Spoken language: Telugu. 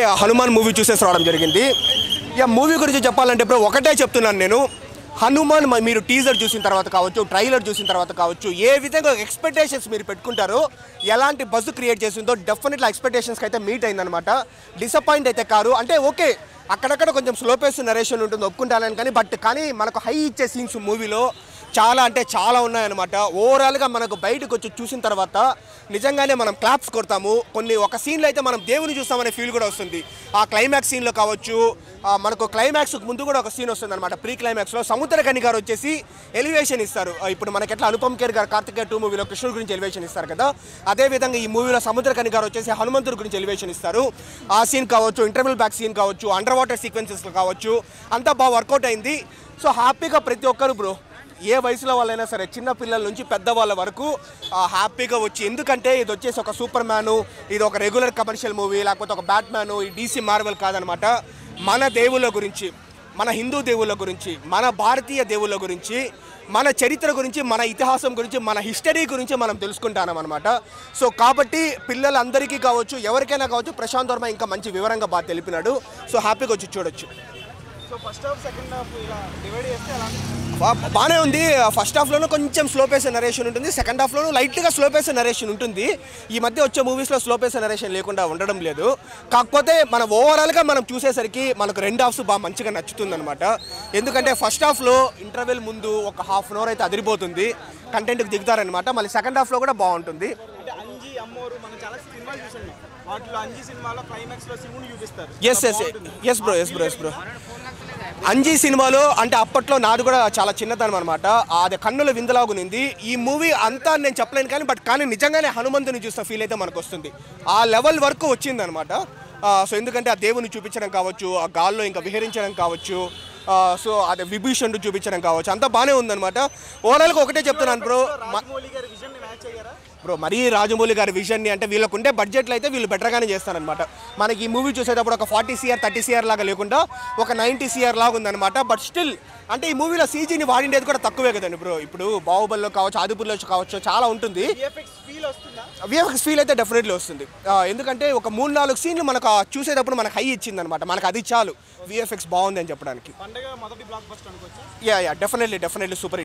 హనుమాన్ మూవీ చూసేసి రావడం జరిగింది ఇక మూవీ గురించి చెప్పాలంటే ఇప్పుడు ఒకటే చెప్తున్నాను నేను హనుమాన్ మ- మీరు టీజర్ చూసిన తర్వాత కావచ్చు ట్రైలర్ చూసిన తర్వాత కావచ్చు ఏ విధంగా ఎక్స్పెక్టేషన్స్ మీరు పెట్టుకుంటారో ఎలాంటి బస్సు క్రియేట్ చేసిందో డెఫినెట్లీ ఎక్స్పెక్టేషన్స్కి అయితే మీట్ అయిందనమాట డిసప్పాయింట్ అయితే కారు అంటే ఓకే అక్కడక్కడ కొంచెం స్లో పేస్ నరేషన్ ఉంటుంది ఒప్పుకుంటానని కానీ బట్ కానీ మనకు హై ఇచ్చే సీన్స్ మూవీలో చాలా అంటే చాలా ఉన్నాయన్నమాట ఓవరాల్గా మనకు బయటకు వచ్చి చూసిన తర్వాత నిజంగానే మనం క్లాప్స్ కొడతాము కొన్ని ఒక సీన్లో అయితే మనం దేవుని చూస్తామనే ఫీల్ కూడా వస్తుంది ఆ క్లైమాక్స్ సీన్లో కావచ్చు ఆ మనకు క్లైమాక్స్ ముందు కూడా ఒక సీన్ వస్తుంది అనమాట ప్రీ క్లైమాక్స్లో సముద్రకని గారు వచ్చేసి ఎలివేషన్ ఇస్తారు ఆ ఇప్పుడు మనకి ఎట్లా అనుపమ్ ఖేర్ గారు కార్తికేయ టూ మూవీలో కృష్ణుడి గురించి ఎలివేషన్ ఇస్తారు కదా అదేవిధంగా ఈ మూవీలో సముద్రకని గారు వచ్చేసి హనుమంతుడి గురించి ఎలివేషన్ ఇస్తారు ఆ సీన్ కావచ్చు ఇంటర్వెల్ బ్యాక్ సీన్ కావచ్చు అండర్ వాటర్ సీక్వెన్సెస్ కావచ్చు అంతా బాగా వర్కౌట్ అయింది సో హ్యాపీగా ప్రతి ఒక్కరు బ్రో ఏ వయసులో వాళ్ళైనా సరే చిన్న పిల్లల నుంచి పెద్దవాళ్ళ వరకు ఆ, హ్యాపీగా వచ్చి ఎందుకంటే ఇది వచ్చేసి ఒక సూపర్ మ్యాను ఇది ఒక రెగ్యులర్ కమర్షియల్ మూవీ లేకపోతే ఒక బ్యాట్ మ్యాను ఈ డీసీ మార్వెల్ కాదనమాట మన దేవుళ్ళ గురించి మన హిందూ దేవుళ్ళ గురించి మన భారతీయ దేవుళ్ళ గురించి మన చరిత్ర గురించి మన ఇతిహాసం గురించి మన హిస్టరీ గురించి మనం తెలుసుకుంటాం అనమాట సో కాబట్టి పిల్లలందరికీ కావచ్చు ఎవరికైనా కావచ్చు ప్రశాంత్ వర్మ ఇంకా మంచి వివరంగా బాగా తెలిపినాడు సో హ్యాపీగా వచ్చి చూడొచ్చు so first half second half ఇలా డివైడ్ చేస్తే ఎలా బా- బాగానే ఉంది ఫస్ట్ హాఫ్లోనూ కొంచెం స్లో పేస్ నరేషన్ ఉంటుంది సెకండ్ హాఫ్లోనూ లైట్గా స్లో పేస్ నరేషన్ ఉంటుంది ఈ మధ్య వచ్చే మూవీస్లో స్లో పేస్ నరేషన్ లేకుండా ఉండడం లేదు కాకపోతే మన ఓవరాల్గా మనం చూసేసరికి మనకు రెండు హాఫ్స్ బాగా మంచిగా నచ్చుతుంది అనమాట ఎందుకంటే ఫస్ట్ హాఫ్లో ఇంటర్వెల్ ముందు ఒక హాఫ్ అన్ అవర్ అయితే అదిరిపోతుంది కంటెంట్కి దిగుతారనమాట మళ్ళీ సెకండ్ హాఫ్లో కూడా బాగుంటుంది అంటే అంజీ అమ్మోరు మనం చాలా సినిమాలు చూసాం వాటిలో అంజీ సినిమాలో క్లైమాక్స్ లో శివుని చూపిస్తారు yes yes yes bro yes bro yes bro Anji సినిమాలో అంటే అప్పట్లో నాది కూడా చాలా చిన్నతనం అనమాట అది కన్నుల విందలాగునింది ఈ మూవీ అంతా నేను చెప్పలేను కానీ బట్ కానీ నిజంగానే హనుమంతుని చూసిన ఫీల్ అయితే మనకు వస్తుంది ఆ లెవెల్ వరకు వచ్చింది అనమాట సో ఎందుకంటే ఆ దేవుని చూపించడం కావచ్చు ఆ గాల్లో ఇంకా విహరించడం కావచ్చు సో అదే విభీషణుడు చూపించడం కావచ్చు అంతా బాగానే ఉందన్నమాట ఓవరాల్గా ఒకటే చెప్తున్నాను బ్రో రాజమౌళి గారి విజన్ ని మ్యాచ్ అయ్యారా బ్రో మరీ రాజమౌళి గారి విజన్ని అంటే వీళ్ళకు ఉండే బడ్జెట్లు అయితే వీళ్ళు బెటర్గానే చేస్తారనమాట మనకి ఈ మూవీ చూసేటప్పుడు ఒక ఫార్టీ సిఆర్ థర్టీ సిఆర్ లాగా లేకుండా ఒక నైంటీ సిఆర్ లాగా ఉందన్నమాట బట్ స్టిల్ అంటే ఈ మూవీలో సీజీని వాడిండేది కూడా తక్కువే కదండి బ్రో ఇప్పుడు బాహుబలిలో కావచ్చు ఆదిపుర్లో కావచ్చు చాలా ఉంటుంది విఎఫ్ఎక్స్ ఫీల్ వస్తుందా విఎఫ్ఎక్స్ ఫీల్ అయితే డెఫినెట్లీ వస్తుంది ఆ, ఎందుకంటే ఒక మూడు నాలుగు సీన్లు మనకు ఆ చూసేటప్పుడు మనకు హై ఇచ్చింది అనమాట మనకు అది చాలు విఎఫ్ఎక్స్ బాగుంది అని చెప్పడానికి పండగ మొదటి బ్లాక్ బస్టర్ అనుకోవచ్చా yeah yeah definitely definitely super